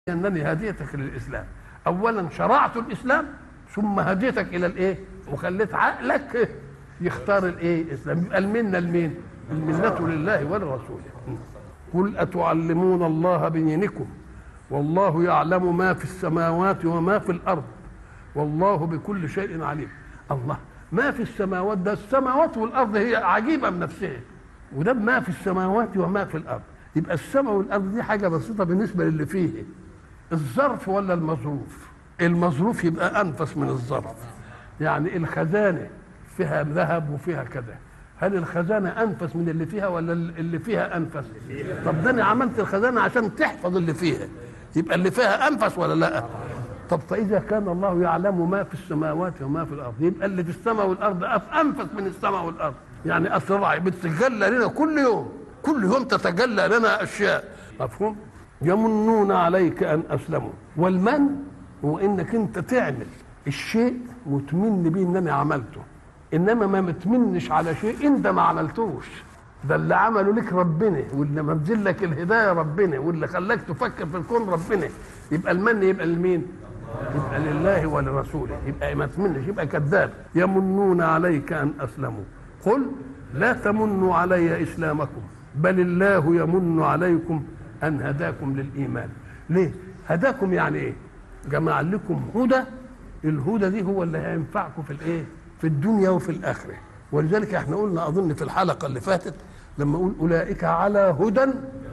انني هديتك للاسلام اولا شرعت الاسلام ثم هديتك الى الايه وخليت عقلك يختار الايه الاسلام يبقى المنه لمين المنه لله ولرسوله قل اتعلمون الله بدينكم والله يعلم ما في السماوات وما في الارض والله بكل شيء عليم الله ما في السماوات ده السماوات والارض هي عجيبه بنفسها وده ما في السماوات وما في الارض يبقى السماء والارض دي حاجه بسيطه بالنسبه للي فيه الظرف ولا المظروف المظروف يبقى انفس من الظرف يعني الخزانه فيها ذهب وفيها كذا هل الخزانه انفس من اللي فيها ولا اللي فيها انفس طب ده انا عملت الخزانه عشان تحفظ اللي فيها يبقى اللي فيها انفس ولا لا طب فاذا كان الله يعلم ما في السماوات وما في الارض يبقى اللي في السماء والارض انفس من السماء والارض يعني اسرع بتتجلى لنا كل يوم كل يوم تتجلى لنا اشياء مفهوم يمنون عليك ان اسلموا والمن هو انك انت تعمل الشيء متمن بيه ان انا عملته انما ما متمنش على شيء انت ما عملتوش ده اللي عمله لك ربنا واللي منزل لك الهدايه ربنا واللي خلاك تفكر في الكون ربنا يبقى المن يبقى لمين؟ يبقى لله ولرسوله يبقى ما تمنش يبقى كذاب يمنون عليك ان اسلموا قل لا تمنوا علي اسلامكم بل الله يمن عليكم ان هداكم للايمان ليه هداكم يعني ايه جمع لكم هدى الهدى دي هو اللي هينفعكم في الايه في الدنيا وفي الاخره ولذلك احنا قلنا اظن في الحلقه اللي فاتت لما اقول اولئك على هدى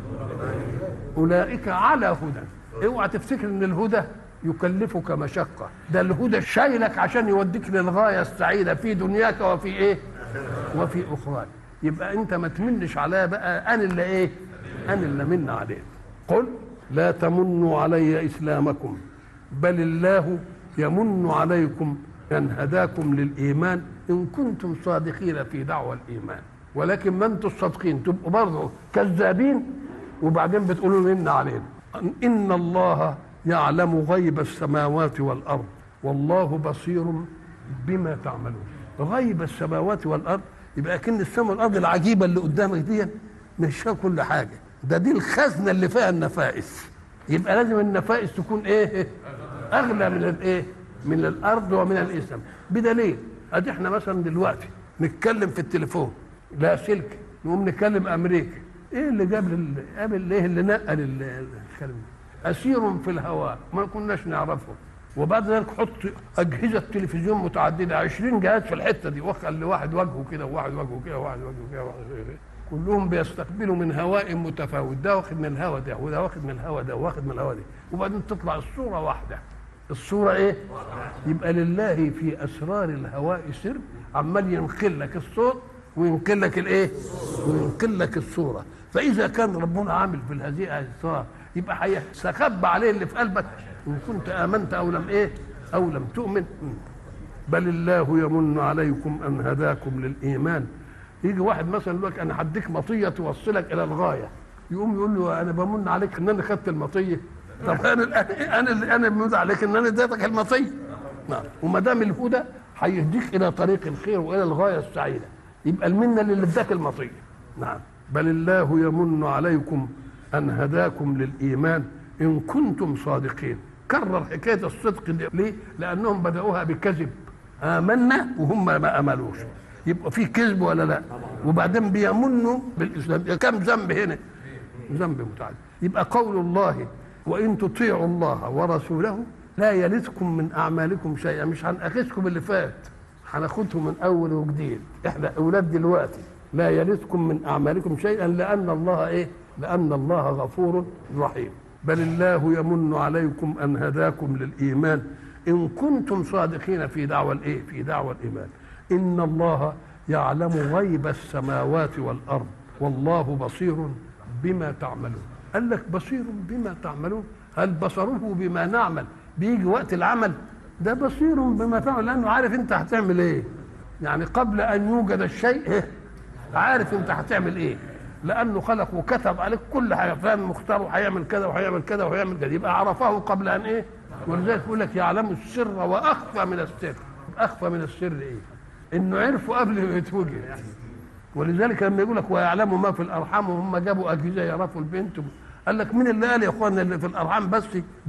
اولئك على هدى اوعى تفتكر ان الهدى يكلفك مشقه ده الهدى شايلك عشان يوديك للغايه السعيده في دنياك وفي ايه وفي اخراك يبقى انت ما تمنش عليا بقى انا اللي ايه انا اللي من عليه قل لا تمنوا علي اسلامكم بل الله يمن عليكم ان هداكم للايمان ان كنتم صادقين في دعوى الايمان ولكن ما انتم الصادقين تبقوا برضه كذابين وبعدين بتقولوا من علينا ان الله يعلم غيب السماوات والارض والله بصير بما تعملون غيب السماوات والارض يبقى كن السماء والارض العجيبه اللي قدامك دي مش فيها كل حاجه ده دي الخزنه اللي فيها النفائس يبقى لازم النفائس تكون ايه اغلى من الايه من الارض ومن الاسم بدليل ادي احنا مثلا دلوقتي نتكلم في التليفون لا سلك نقوم نكلم امريكا ايه اللي جاب قابل ايه اللي نقل الكلام اسير في الهواء ما كناش نعرفه وبعد ذلك حط اجهزه تلفزيون متعدده 20 جهاز في الحته دي وخلي واحد وجهه كده وواحد وجهه كده وواحد وجهه كده وواحد وجهه كده كلهم بيستقبلوا من هواء متفاوت ده واخد من الهواء ده وده واخد من الهواء ده واخد من الهواء ده وبعدين تطلع الصوره واحده الصوره ايه يبقى لله في اسرار الهواء سر عمال ينقل لك الصوت وينقل لك الايه وينقل لك الصوره فاذا كان ربنا عامل في هذه الاسرار يبقى هيستخبى عليه اللي في قلبك ان كنت امنت او لم ايه او لم تؤمن بل الله يمن عليكم ان هداكم للايمان يجي واحد مثلا يقول لك انا هديك مطيه توصلك الى الغايه يقوم يقول له انا بمن عليك ان انا خدت المطيه طب انا انا اللي انا بمن عليك ان انا اديتك المطيه نعم وما دام الهدى هيهديك الى طريق الخير والى الغايه السعيده يبقى المنه اللي اداك المطيه نعم بل الله يمن عليكم ان هداكم للايمان ان كنتم صادقين كرر حكايه الصدق دي ليه؟ لانهم بداوها بكذب امنا وهم ما املوش يبقى في كذب ولا لا؟ وبعدين بيمنوا بالاسلام كم ذنب هنا؟ ذنب متعدد يبقى قول الله وان تطيعوا الله ورسوله لا يلدكم من اعمالكم شيئا مش هنأخذكم اللي فات هناخدهم من اول وجديد احنا اولاد دلوقتي لا يلدكم من اعمالكم شيئا لان الله ايه؟ لان الله غفور رحيم بل الله يمن عليكم ان هداكم للايمان ان كنتم صادقين في دعوى الايه في دعوى الايمان ان الله يعلم غيب السماوات والارض والله بصير بما تعملون قال لك بصير بما تعملون هل بصره بما نعمل بيجي وقت العمل ده بصير بما تعمل لانه عارف انت هتعمل ايه يعني قبل ان يوجد الشيء عارف انت هتعمل ايه لانه خلق وكتب عليك كل حاجه فلان مختار وهيعمل كذا وهيعمل كذا وهيعمل كذا يبقى عرفه قبل ان ايه ولذلك يقول لك يعلم السر واخفى من السر اخفى من السر ايه انه عرفه قبل ما يتوجد ولذلك لما يقول لك ويعلم ما في الارحام وهم جابوا اجهزه يعرفوا البنت قال لك مين اللي قال يا اخوانا اللي في الارحام بس